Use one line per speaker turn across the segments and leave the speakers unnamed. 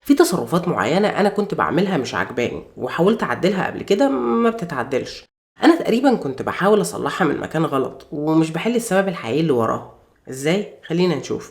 في تصرفات معينة أنا كنت بعملها مش عجباني وحاولت أعدلها قبل كده ما بتتعدلش أنا تقريبا كنت بحاول أصلحها من مكان غلط ومش بحل السبب الحقيقي اللي وراها إزاي؟ خلينا نشوف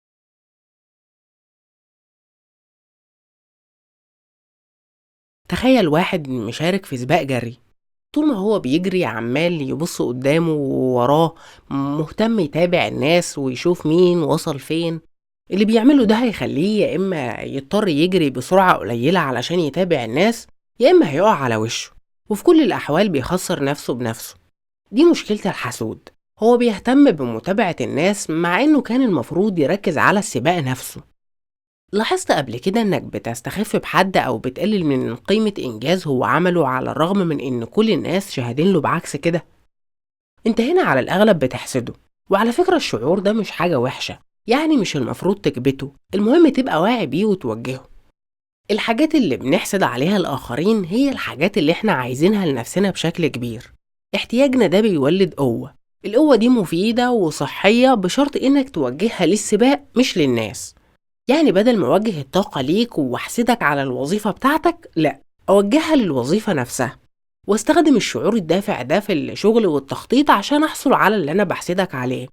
تخيل واحد مشارك في سباق جري طول ما هو بيجري عمال يبص قدامه ووراه مهتم يتابع الناس ويشوف مين وصل فين اللي بيعمله ده هيخليه يا إما يضطر يجري بسرعة قليلة علشان يتابع الناس يا إما هيقع على وشه وفي كل الأحوال بيخسر نفسه بنفسه دي مشكلة الحسود هو بيهتم بمتابعة الناس مع إنه كان المفروض يركز على السباق نفسه لاحظت قبل كده إنك بتستخف بحد أو بتقلل من قيمة إنجاز هو عمله على الرغم من إن كل الناس شاهدين له بعكس كده انت هنا على الأغلب بتحسده وعلى فكرة الشعور ده مش حاجة وحشة يعني مش المفروض تكبته المهم تبقى واعي بيه وتوجهه الحاجات اللي بنحسد عليها الآخرين هي الحاجات اللي احنا عايزينها لنفسنا بشكل كبير احتياجنا ده بيولد قوة القوة دي مفيدة وصحية بشرط إنك توجهها للسباق مش للناس يعني بدل ما أوجه الطاقة ليك وأحسدك على الوظيفة بتاعتك لأ أوجهها للوظيفة نفسها واستخدم الشعور الدافع ده في الشغل والتخطيط عشان أحصل على اللي أنا بحسدك عليه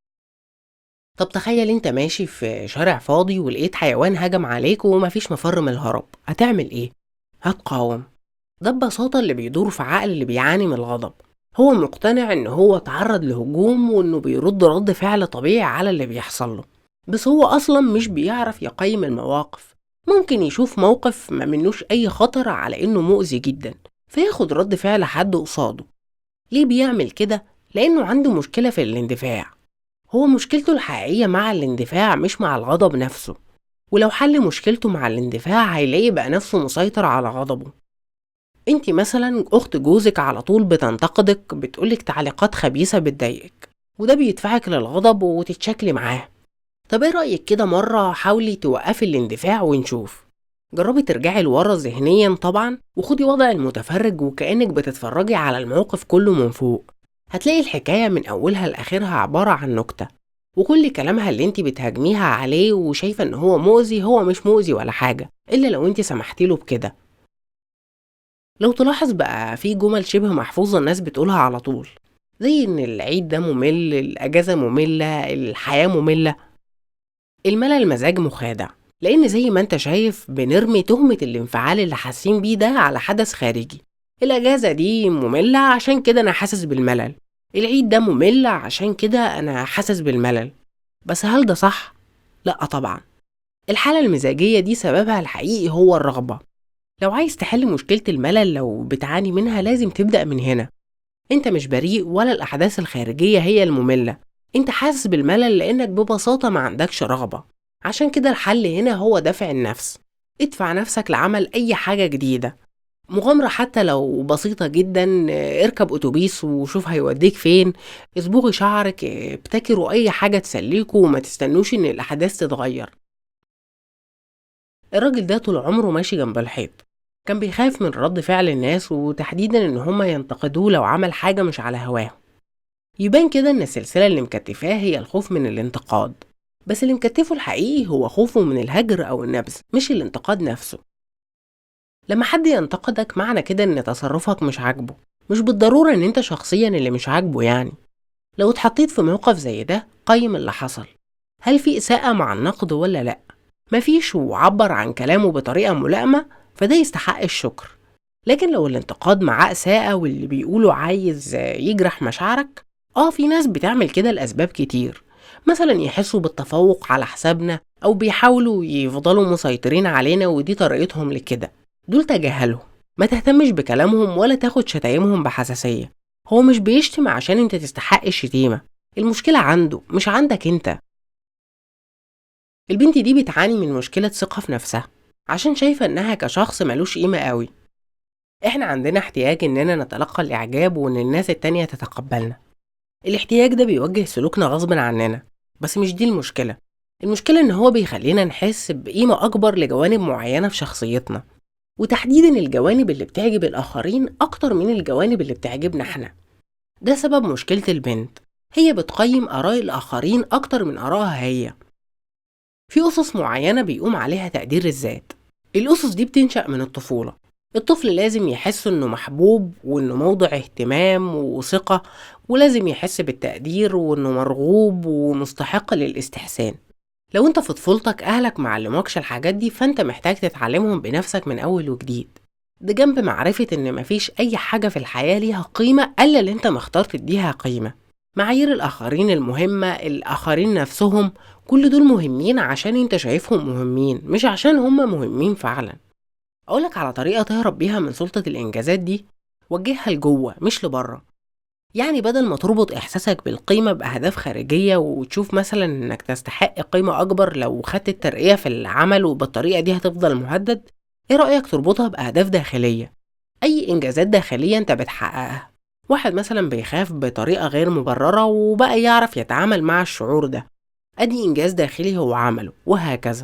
طب تخيل انت ماشي في شارع فاضي ولقيت حيوان هجم عليك ومفيش مفر من الهرب هتعمل ايه؟ هتقاوم ده ببساطة اللي بيدور في عقل اللي بيعاني من الغضب هو مقتنع ان هو اتعرض لهجوم وانه بيرد رد فعل طبيعي على اللي بيحصل له بس هو اصلا مش بيعرف يقيم المواقف ممكن يشوف موقف ما منوش اي خطر على انه مؤذي جدا فياخد رد فعل حد قصاده ليه بيعمل كده؟ لانه عنده مشكلة في الاندفاع هو مشكلته الحقيقية مع الاندفاع مش مع الغضب نفسه ولو حل مشكلته مع الاندفاع هيلاقي بقى نفسه مسيطر على غضبه انت مثلا اخت جوزك على طول بتنتقدك بتقولك تعليقات خبيثة بتضايقك وده بيدفعك للغضب وتتشكلي معاه طب ايه رأيك كده مرة حاولي توقفي الاندفاع ونشوف جربي ترجعي لورا ذهنيا طبعا وخدي وضع المتفرج وكأنك بتتفرجي على الموقف كله من فوق هتلاقي الحكاية من أولها لآخرها عبارة عن نكتة وكل كلامها اللي انت بتهاجميها عليه وشايفة ان هو مؤذي هو مش مؤذي ولا حاجة إلا لو انت سمحتي له بكده لو تلاحظ بقى في جمل شبه محفوظة الناس بتقولها على طول زي ان العيد ده ممل الأجازة مملة الحياة مملة الملل مزاج مخادع لأن زي ما انت شايف بنرمي تهمة الانفعال اللي حاسين بيه ده على حدث خارجي الأجازة دي مملة عشان كده أنا حاسس بالملل العيد ده ممل عشان كده أنا حاسس بالملل بس هل ده صح؟ لأ طبعا الحالة المزاجية دي سببها الحقيقي هو الرغبة لو عايز تحل مشكلة الملل لو بتعاني منها لازم تبدأ من هنا انت مش بريء ولا الأحداث الخارجية هي المملة انت حاسس بالملل لأنك ببساطة ما عندكش رغبة عشان كده الحل هنا هو دافع النفس ادفع نفسك لعمل أي حاجة جديدة مغامرة حتى لو بسيطة جدا اركب اتوبيس وشوف هيوديك فين اصبغي شعرك ابتكروا اي حاجة تسليكوا وما تستنوش ان الاحداث تتغير الراجل ده طول عمره ماشي جنب الحيط كان بيخاف من رد فعل الناس وتحديدا ان هما ينتقدوه لو عمل حاجة مش على هواه يبان كده ان السلسلة اللي مكتفاه هي الخوف من الانتقاد بس اللي مكتفه الحقيقي هو خوفه من الهجر او النبذ مش الانتقاد نفسه لما حد ينتقدك معنى كده ان تصرفك مش عاجبه مش بالضرورة ان انت شخصيا اللي مش عاجبه يعني لو اتحطيت في موقف زي ده قيم اللي حصل هل في إساءة مع النقد ولا لأ مفيش وعبر عن كلامه بطريقة ملائمة فده يستحق الشكر لكن لو الانتقاد معاه إساءة واللي بيقوله عايز يجرح مشاعرك اه في ناس بتعمل كده لأسباب كتير مثلا يحسوا بالتفوق على حسابنا أو بيحاولوا يفضلوا مسيطرين علينا ودي طريقتهم لكده دول تجاهلهم ما تهتمش بكلامهم ولا تاخد شتايمهم بحساسية هو مش بيشتم عشان انت تستحق الشتيمة المشكلة عنده مش عندك انت البنت دي بتعاني من مشكلة ثقة في نفسها عشان شايفة انها كشخص ملوش قيمة قوي احنا عندنا احتياج اننا نتلقى الاعجاب وان الناس التانية تتقبلنا الاحتياج ده بيوجه سلوكنا غصب عننا بس مش دي المشكلة المشكلة ان هو بيخلينا نحس بقيمة اكبر لجوانب معينة في شخصيتنا وتحديدا الجوانب اللي بتعجب الآخرين أكتر من الجوانب اللي بتعجبنا احنا ده سبب مشكلة البنت هي بتقيم آراء الآخرين أكتر من آرائها هي في أسس معينة بيقوم عليها تقدير الذات الأسس دي بتنشأ من الطفولة الطفل لازم يحس إنه محبوب وإنه موضع اهتمام وثقة ولازم يحس بالتقدير وإنه مرغوب ومستحق للاستحسان لو انت في طفولتك أهلك معلموكش الحاجات دي فانت محتاج تتعلمهم بنفسك من أول وجديد ده جنب معرفة إن مفيش أي حاجة في الحياة ليها قيمة إلا اللي انت مختار تديها قيمة معايير الآخرين المهمة الآخرين نفسهم كل دول مهمين عشان انت شايفهم مهمين مش عشان هما مهمين فعلا أقولك على طريقة تهرب بيها من سلطة الإنجازات دي وجهها لجوه مش لبره يعني بدل ما تربط إحساسك بالقيمة بأهداف خارجية وتشوف مثلا إنك تستحق قيمة أكبر لو خدت الترقية في العمل وبالطريقة دي هتفضل مهدد إيه رأيك تربطها بأهداف داخلية أي إنجازات داخلية أنت بتحققها واحد مثلا بيخاف بطريقة غير مبررة وبقى يعرف يتعامل مع الشعور ده أدي إنجاز داخلي هو عمله وهكذا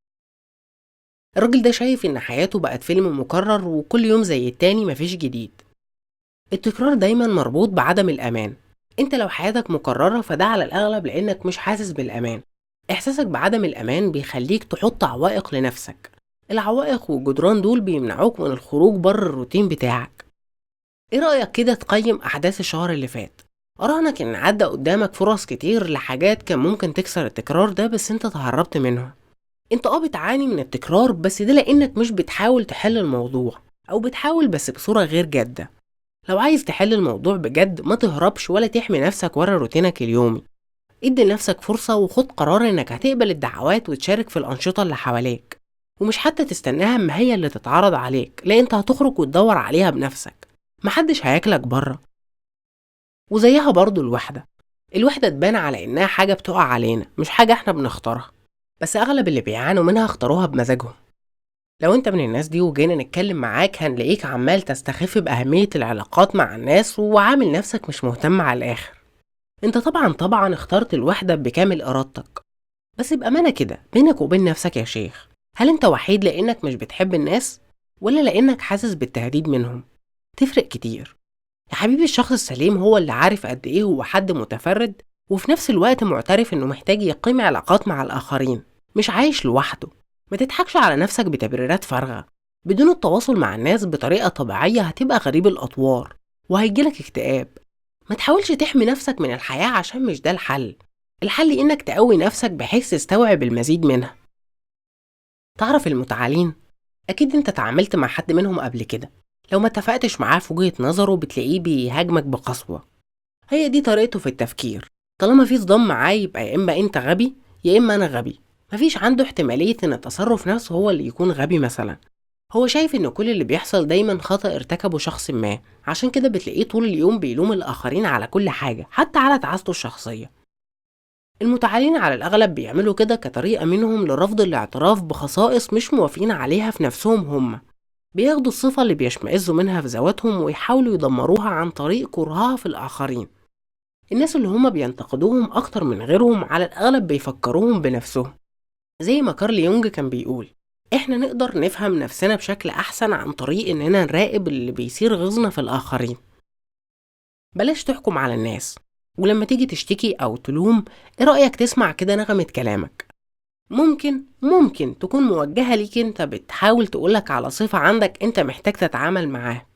الراجل ده شايف إن حياته بقت فيلم مكرر وكل يوم زي التاني مفيش جديد التكرار دايما مربوط بعدم الأمان انت لو حياتك مكررة فده على الأغلب لأنك مش حاسس بالأمان إحساسك بعدم الأمان بيخليك تحط عوائق لنفسك العوائق والجدران دول بيمنعوك من الخروج بره الروتين بتاعك ايه رأيك كده تقيم أحداث الشهر اللي فات أراهنك إن عدى قدامك فرص كتير لحاجات كان ممكن تكسر التكرار ده بس انت تهربت منها انت اه بتعاني من التكرار بس ده لأنك مش بتحاول تحل الموضوع أو بتحاول بس بصورة غير جادة لو عايز تحل الموضوع بجد ما تهربش ولا تحمي نفسك ورا روتينك اليومي ادي لنفسك فرصة وخد قرار انك هتقبل الدعوات وتشارك في الأنشطة اللي حواليك ومش حتى تستناها اما هي اللي تتعرض عليك لا انت هتخرج وتدور عليها بنفسك محدش هياكلك بره وزيها برضو الوحدة الوحدة تبان على إنها حاجة بتقع علينا مش حاجة إحنا بنختارها بس أغلب اللي بيعانوا منها اختاروها بمزاجهم لو انت من الناس دي وجينا نتكلم معاك هنلاقيك عمال تستخف بأهمية العلاقات مع الناس وعامل نفسك مش مهتم على الآخر انت طبعا طبعا اخترت الوحدة بكامل إرادتك بس بأمانة كده بينك وبين نفسك يا شيخ هل انت وحيد لأنك مش بتحب الناس ولا لأنك حاسس بالتهديد منهم تفرق كتير يا حبيبي الشخص السليم هو اللي عارف قد ايه هو حد متفرد وفي نفس الوقت معترف انه محتاج يقيم علاقات مع الآخرين مش عايش لوحده ما تضحكش على نفسك بتبريرات فارغة بدون التواصل مع الناس بطريقة طبيعية هتبقى غريب الأطوار وهيجيلك اكتئاب ما تحاولش تحمي نفسك من الحياة عشان مش ده الحل الحل إنك تقوي نفسك بحيث تستوعب المزيد منها تعرف المتعالين أكيد أنت تعاملت مع حد منهم قبل كده لو ما اتفقتش معاه في وجهة نظره بتلاقيه بيهاجمك بقسوة هي دي طريقته في التفكير طالما في صدام معاه يبقى يا إما أنت غبي يا إما أنا غبي مفيش عنده احتمالية إن التصرف نفسه هو اللي يكون غبي مثلا هو شايف إن كل اللي بيحصل دايما خطأ ارتكبه شخص ما عشان كده بتلاقيه طول اليوم بيلوم الآخرين على كل حاجة حتى على تعاسته الشخصية المتعالين على الأغلب بيعملوا كده كطريقة منهم لرفض الاعتراف بخصائص مش موافقين عليها في نفسهم هم بياخدوا الصفة اللي بيشمئزوا منها في ذواتهم ويحاولوا يدمروها عن طريق كرهها في الآخرين الناس اللي هما بينتقدوهم أكتر من غيرهم على الأغلب بيفكروهم بنفسهم زي ما كارل يونج كان بيقول احنا نقدر نفهم نفسنا بشكل احسن عن طريق اننا نراقب اللي بيصير غيظنا في الاخرين بلاش تحكم على الناس ولما تيجي تشتكي او تلوم ايه رايك تسمع كده نغمه كلامك ممكن ممكن تكون موجهه ليك انت بتحاول تقولك على صفه عندك انت محتاج تتعامل معاها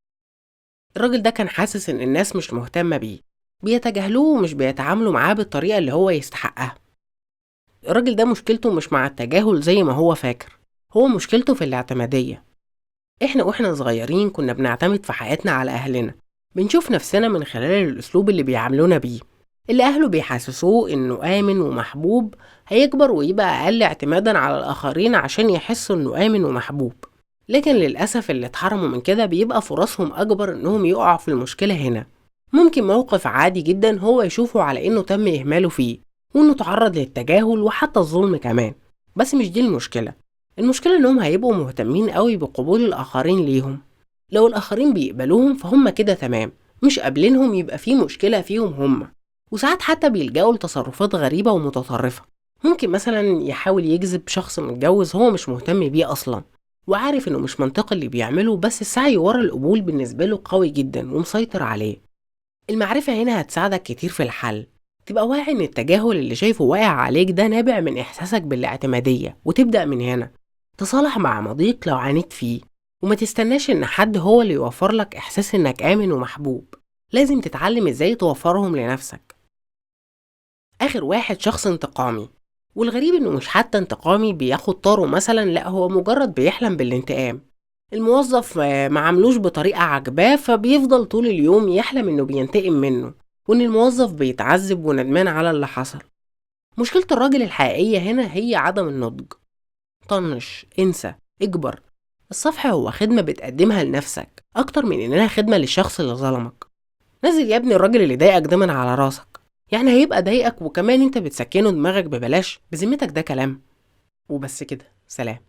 الراجل ده كان حاسس ان الناس مش مهتمه بيه بيتجاهلوه ومش بيتعاملوا معاه بالطريقه اللي هو يستحقها الراجل ده مشكلته مش مع التجاهل زي ما هو فاكر هو مشكلته في الاعتمادية احنا واحنا صغيرين كنا بنعتمد في حياتنا على اهلنا بنشوف نفسنا من خلال الاسلوب اللي بيعاملونا بيه اللي اهله بيحسسوه انه امن ومحبوب هيكبر ويبقى اقل اعتمادا على الاخرين عشان يحسوا انه امن ومحبوب لكن للأسف اللي اتحرموا من كده بيبقى فرصهم أكبر إنهم يقعوا في المشكلة هنا ممكن موقف عادي جدا هو يشوفه على إنه تم إهماله فيه وإنه تعرض للتجاهل وحتى الظلم كمان بس مش دي المشكلة المشكلة إنهم هيبقوا مهتمين قوي بقبول الآخرين ليهم لو الآخرين بيقبلوهم فهم كده تمام مش قابلينهم يبقى في مشكلة فيهم هم وساعات حتى بيلجأوا لتصرفات غريبة ومتطرفة ممكن مثلا يحاول يجذب شخص متجوز هو مش مهتم بيه أصلا وعارف إنه مش منطقي اللي بيعمله بس السعي ورا القبول بالنسبة له قوي جدا ومسيطر عليه المعرفة هنا هتساعدك كتير في الحل تبقى واعي ان التجاهل اللي شايفه واقع عليك ده نابع من احساسك بالاعتمادية وتبدأ من هنا تصالح مع ماضيك لو عانيت فيه وما تستناش إن حد هو اللي يوفر لك إحساس إنك آمن ومحبوب لازم تتعلم إزاي توفرهم لنفسك آخر واحد شخص انتقامي والغريب إنه مش حتى انتقامي بياخد طاره مثلا لأ هو مجرد بيحلم بالانتقام الموظف آه، ما عملوش بطريقة عجباه فبيفضل طول اليوم يحلم إنه بينتقم منه وإن الموظف بيتعذب وندمان على اللي حصل مشكلة الراجل الحقيقية هنا هي عدم النضج طنش انسى اجبر الصفح هو خدمة بتقدمها لنفسك أكتر من إنها خدمة للشخص اللي ظلمك نزل يا ابني الراجل اللي ضايقك ده من على راسك يعني هيبقى ضايقك وكمان انت بتسكنه دماغك ببلاش بذمتك ده كلام وبس كده سلام